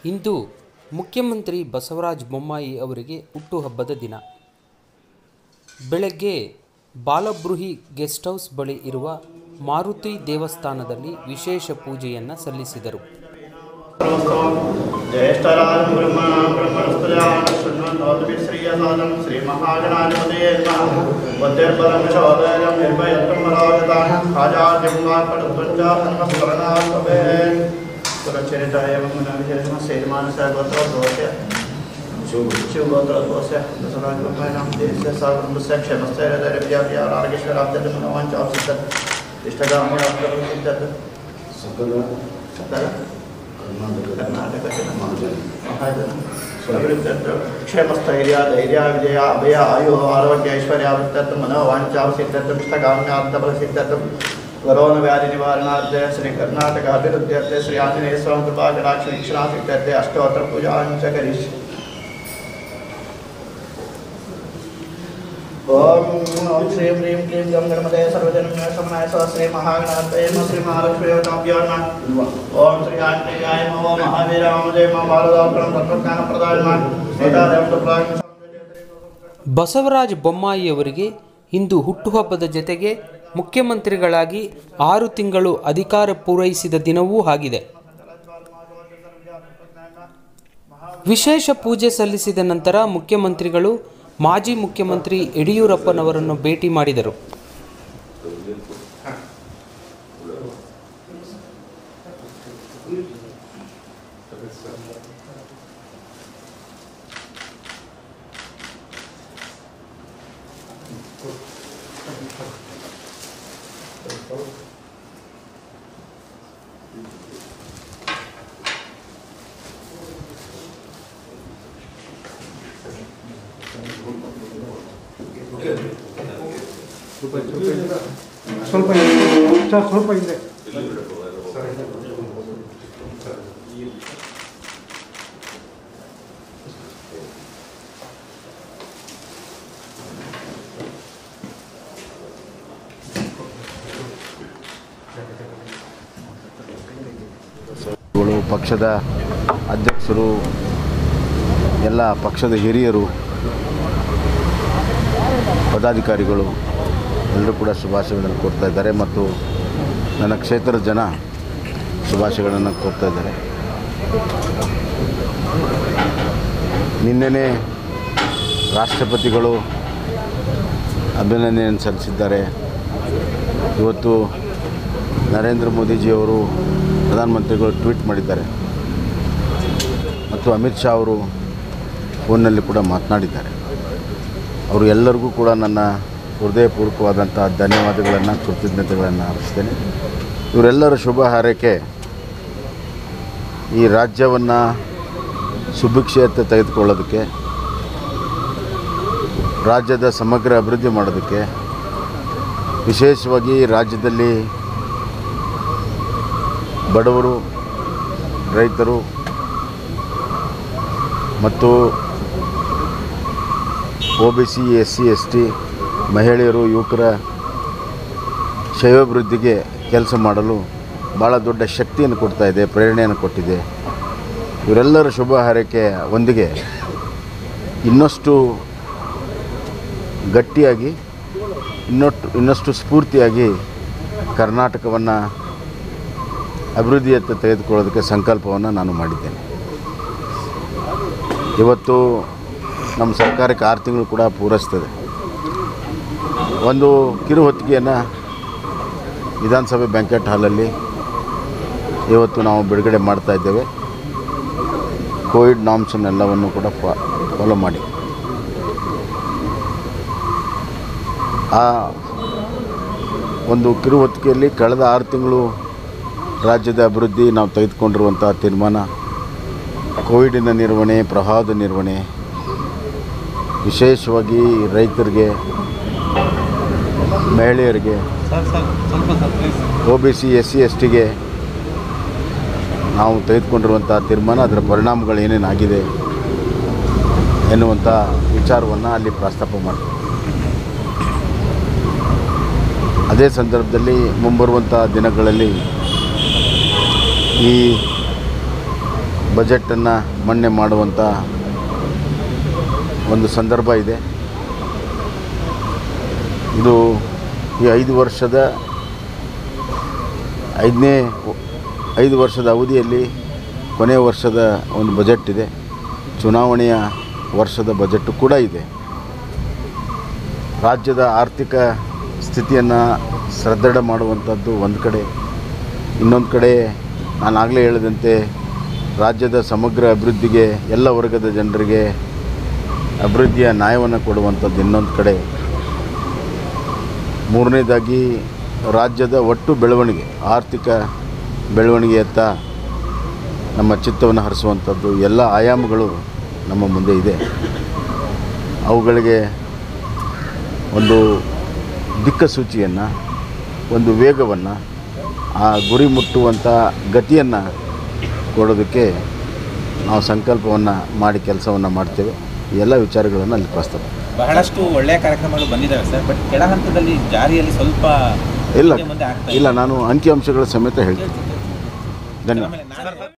ಇಂದು ಮುಖ್ಯಮಂತ್ರಿ ಬಸವರಾಜ ಬೊಮ್ಮಾಯಿ ಅವರಿಗೆ ಹುಟ್ಟುಹಬ್ಬದ ದಿನ ಬೆಳಗ್ಗೆ ಬಾಲಬೃಹಿ ಗೆಸ್ಟ್ ಹೌಸ್ ಬಳಿ ಇರುವ ಮಾರುತಿ ದೇವಸ್ಥಾನದಲ್ಲಿ ವಿಶೇಷ ಪೂಜೆಯನ್ನು ಸಲ್ಲಿಸಿದರು ಜ್ಯೇಷ್ಠರಾಜ ಬ್ರಹ್ಮ ಬ್ರಹ್ಮಣಸ್ಪಜಾಶ್ರೀಯಸಾದಂ ಶ್ರೀಮಹಾಗಣಾಧಿಪತಯೇ ನಮಃ ಬುದ್ಧಿರ್ಬಲಂ ಶೋದಯಂ ನಿರ್ಭಯತ್ವಂ ಮನೋಗತಾಃ ಆಜಾದ್ಯಂ ವಾ ಕಡುತ್ವಂಚ ಹನುಮಸ್ಮರಣಾಸ್ತವೇ ಸುರಚರಿತ ಏವಂ ಗುಣವಿಶೇಷಮ ಸೇನಮಾನಸ ಗೋತ್ರೋದ್ಭವಸ್ಯ ಶಿವಗೋತ್ರೋದ್ಭವಸ್ಯ ಬಸವರಾಜ ಬ್ರಹ್ಮಣಾಂ ದೇಶಸ್ಯ ಸಾಗುಂಬಸ್ಯ ಕ್ಷಮಸ್ಯ ಹೃದಯವಿದ್ಯಾವ್ಯಾರಾಗೇಶ್ವರಾಬ್ಧದ ಮನೋವಾಂಚಾಪ್ಸಿದ್ದ ಇಷ್ಟಗಾಮಿ ಆಪ್ತರುಚಿತ್ತದ್ ಸಕಲ ಕರ್ನಾಟಕ ಕ್ಷೇಮಸ್ಥೈರ್ಯ ಧೈರ್ಯ ವಿಜಯ ಅಭಯ ಆಯು ಆರೋಗ್ಯ ಐಶ್ವರ್ಯ ವೃತ್ತತ್ವ ಮನೋವಾಂಚಾವ ಸಿದ್ಧತ್ವ ಇಷ್ಟಕಾಮ್ಯಾರ್ಥಫಲ ಸಿದ್ಧತ್ವ ಕೊರೋನಾ ವ್ಯಾಧಿ ನಿವಾರಣಾರ್ಥ ಶ್ರೀ ಕರ್ನಾಟಕ ಅಭಿವೃದ್ಧ್ಯರ್ಥ ಶ್ರೀ ಆಂಜನೇಯ ಸ್ವಾಮಿ ಕೃಪಾ ಕಟಾಕ್ಷ ವೀಕ್ಷಣಾ ಸಿದ್ಧತೆ ಅಷ್ಟೋತ್ತರ ಪೂಜಾಂಚ ಕರಿಷ್ಯ ಓಂ ಓಂ ಶ್ರೀ ಹ್ರೀಂ ಕ್ಲೀಂ ಗಂ ಗಣಪತಯ ಸರ್ವಜನ್ಮ ಶಮನಾಯ ಸ ಶ್ರೀ ಮಹಾಗಣಾಧಯ ನಮಃ ಶ್ರೀ ಮಹಾಲಕ್ಷ್ಮೀ ನಮಃ ಓಂ ಶ್ರೀ ಆಂಜನೇಯಾಯ ನಮೋ ಮಹಾವೀರ ಮಹೋದಯ ಮಾ ಬಾಲದಾಪುರಂ ತತ್ವಜ್ಞಾನ ಪ್ರದಾಯ ಮಾ ಸೀತಾದೇವ ಸುಪ್ರಾಜ್ಞ ಬಸವರಾಜ ಬೊಮ್ಮಾಯಿ ಅವರಿಗೆ ಇಂದು ಹುಟ್ಟುಹಬ್ಬದ ಜೊತೆಗೆ ಮುಖ್ಯಮಂತ್ರಿಗಳಾಗಿ ಆರು ತಿಂಗಳು ಅಧಿಕಾರ ಪೂರೈಸಿದ ದಿನವೂ ಆಗಿದೆ ವಿಶೇಷ ಪೂಜೆ ಸಲ್ಲಿಸಿದ ನಂತರ ಮುಖ್ಯಮಂತ್ರಿಗಳು ಮಾಜಿ ಮುಖ್ಯಮಂತ್ರಿ ಯಡಿಯೂರಪ್ಪನವರನ್ನು ಭೇಟಿ ಮಾಡಿದರು ಸ್ವಲ್ಪ ಹಿಂದೆ. ಸರ್ ಸ್ವಲ್ಪ ಹಿಂದೆ ಗಳು ಪಕ್ಷದ ಅಧ್ಯಕ್ಷರು ಎಲ್ಲ ಪಕ್ಷದ ಹಿರಿಯರು ಪದಾಧಿಕಾರಿಗಳು ಎಲ್ಲರೂ ಕೂಡ ಶುಭಾಶಯಗಳನ್ನು ಕೋರ್ತಾ ಇದ್ದಾರೆ ಮತ್ತು ನನ್ನ ಕ್ಷೇತ್ರದ ಜನ ಶುಭಾಶಯಗಳನ್ನು ಕೋರ್ತಾ ಇದ್ದಾರೆ ನಿನ್ನೆನೇ ರಾಷ್ಟ್ರಪತಿಗಳು ಅಭಿನಂದನೆಯನ್ನು ಸಲ್ಲಿಸಿದ್ದಾರೆ ಇವತ್ತು ನರೇಂದ್ರ ಮೋದಿಜಿಯವರು ಪ್ರಧಾನಮಂತ್ರಿಗಳು ಟ್ವೀಟ್ ಮಾಡಿದ್ದಾರೆ ಮತ್ತು ಅಮಿತ್ ಶಾ ಅವರು ಫೋನ್ನಲ್ಲಿ ಕೂಡ ಮಾತನಾಡಿದ್ದಾರೆ ಅವರು ಎಲ್ಲರಿಗೂ ಕೂಡ ನನ್ನ ಹೃದಯಪೂರ್ವಕವಾದಂಥ ಧನ್ಯವಾದಗಳನ್ನು ಕೃತಜ್ಞತೆಗಳನ್ನು ಅರ್ಪಿಸ್ತೇನೆ ಇವರೆಲ್ಲರ ಶುಭ ಹಾರೈಕೆ ಈ ರಾಜ್ಯವನ್ನು ಸುಭಿಕ್ಷೆಯತ್ತ ತೆಗೆದುಕೊಳ್ಳೋದಕ್ಕೆ ರಾಜ್ಯದ ಸಮಗ್ರ ಅಭಿವೃದ್ಧಿ ಮಾಡೋದಕ್ಕೆ ವಿಶೇಷವಾಗಿ ರಾಜ್ಯದಲ್ಲಿ ಬಡವರು ರೈತರು ಮತ್ತು O B C S C S T ಮಹಿಳೆಯರು ಯುವಕರ ಕ್ಷಯೋಭಿವೃದ್ಧಿಗೆ ಕೆಲಸ ಮಾಡಲು ಭಾಳ ದೊಡ್ಡ ಶಕ್ತಿಯನ್ನು ಕೊಡ್ತಾ ಇದೆ ಪ್ರೇರಣೆಯನ್ನು ಕೊಟ್ಟಿದೆ ಇವರೆಲ್ಲರ ಶುಭ ಹಾರೈಕೆ ಒಂದಿಗೆ ಇನ್ನಷ್ಟು ಗಟ್ಟಿಯಾಗಿ ಇನ್ನೊಟ್ಟು ಇನ್ನಷ್ಟು ಸ್ಫೂರ್ತಿಯಾಗಿ ಕರ್ನಾಟಕವನ್ನು ಅಭಿವೃದ್ಧಿಯತ್ತ ತೆಗೆದುಕೊಳ್ಳೋದಕ್ಕೆ ಸಂಕಲ್ಪವನ್ನು ನಾನು ಮಾಡಿದ್ದೇನೆ ಇವತ್ತು ನಮ್ಮ ಸರ್ಕಾರಕ್ಕೆ ಆರು ತಿಂಗಳು ಕೂಡ ಪೂರೈಸ್ತದೆ ಒಂದು ಕಿರು ಹೊತ್ತಿಗೆಯನ್ನು ವಿಧಾನಸಭೆ ಬ್ಯಾಂಕೆಟ್ ಹಾಲಲ್ಲಿ ಇವತ್ತು ನಾವು ಬಿಡುಗಡೆ ಮಾಡ್ತಾ ಇದ್ದೇವೆ ಕೋವಿಡ್ ನಾಮ್ಸನ್ನೆಲ್ಲವನ್ನು ಕೂಡ ಫಾಲೋ ಮಾಡಿ ಆ ಒಂದು ಕಿರು ಹೊತ್ತಿಗೆಯಲ್ಲಿ ಕಳೆದ ಆರು ತಿಂಗಳು ರಾಜ್ಯದ ಅಭಿವೃದ್ಧಿ ನಾವು ತೆಗೆದುಕೊಂಡಿರುವಂಥ ತೀರ್ಮಾನ ಕೋವಿಡಿನ ನಿರ್ವಹಣೆ ಪ್ರವಾಹದ ನಿರ್ವಹಣೆ ವಿಶೇಷವಾಗಿ ರೈತರಿಗೆ ಮಹಿಳೆಯರಿಗೆ O B C S C S ಟಿಗೆ ನಾವು ತೆಗೆದುಕೊಂಡಿರುವಂಥ ತೀರ್ಮಾನ ಅದರ ಪರಿಣಾಮಗಳು ಏನೇನಾಗಿದೆ ಎನ್ನುವಂಥ ವಿಚಾರವನ್ನು ಅಲ್ಲಿ ಪ್ರಸ್ತಾಪ ಮಾಡ್ತೀವಿ ಅದೇ ಸಂದರ್ಭದಲ್ಲಿ ಮುಂಬರುವಂಥ ದಿನಗಳಲ್ಲಿ ಈ ಬಜೆಟನ್ನು ಮನ್ನಣೆ ಮಾಡುವಂಥ ಒಂದು ಸಂದರ್ಭ ಇದೆ ಇದು ಈ ಐದು ವರ್ಷದ ಐದನೇ ಐದು ವರ್ಷದ ಅವಧಿಯಲ್ಲಿ ಕೊನೆಯ ವರ್ಷದ ಒಂದು ಬಜೆಟ್ ಇದೆ ಚುನಾವಣೆಯ ವರ್ಷದ ಬಜೆಟ್ಟು ಕೂಡ ಇದೆ ರಾಜ್ಯದ ಆರ್ಥಿಕ ಸ್ಥಿತಿಯನ್ನು ಸದೃಢ ಮಾಡುವಂಥದ್ದು ಒಂದು ಕಡೆ ಇನ್ನೊಂದು ಕಡೆ ನಾನು ಆಗಲೇ ಹೇಳಿದಂತೆ ರಾಜ್ಯದ ಸಮಗ್ರ ಅಭಿವೃದ್ಧಿಗೆ ಎಲ್ಲ ವರ್ಗದ ಜನರಿಗೆ ಅಭಿವೃದ್ಧಿಯ ನ್ಯಾಯವನ್ನು ಕೊಡುವಂಥದ್ದು ಇನ್ನೊಂದು ಕಡೆ ಮೂರನೇದಾಗಿ ರಾಜ್ಯದ ಒಟ್ಟು ಬೆಳವಣಿಗೆ ಆರ್ಥಿಕ ಬೆಳವಣಿಗೆಯತ್ತ ನಮ್ಮ ಚಿತ್ತವನ್ನು ಹರಿಸುವಂಥದ್ದು ಎಲ್ಲ ಆಯಾಮಗಳು ನಮ್ಮ ಮುಂದೆ ಇದೆ ಅವುಗಳಿಗೆ ಒಂದು ದಿಕ್ಕಸೂಚಿಯನ್ನು ಒಂದು ವೇಗವನ್ನು ಆ ಗುರಿ ಮುಟ್ಟುವಂಥ ಗತಿಯನ್ನು ಕೊಡೋದಕ್ಕೆ ನಾವು ಸಂಕಲ್ಪವನ್ನು ಮಾಡಿ ಕೆಲಸವನ್ನು ಮಾಡ್ತೇವೆ ಈ ಎಲ್ಲ ವಿಚಾರಗಳನ್ನು ಅಲ್ಲಿ ಪ್ರಸ್ತಾಪ ಬಹಳಷ್ಟು ಒಳ್ಳೆಯ ಕಾರ್ಯಕ್ರಮಗಳು ಬಂದಿದ್ದಾವೆ ಸರ್ ಬಟ್ ಕೆಳ ಹಂತದಲ್ಲಿ ಜಾರಿಯಲ್ಲಿ ಸ್ವಲ್ಪ ಇಲ್ಲ ಹಿಂದೆ ಮುಂದೆ ಆಗ್ತಾ ಇಲ್ಲ ನಾನು ಅಂಕಿಅಂಶಗಳ ಸಮೇತ ಹೇಳ್ತೀನಿ ಧನ್ಯವಾದ ಆಮೇಲೆ ನಾನು-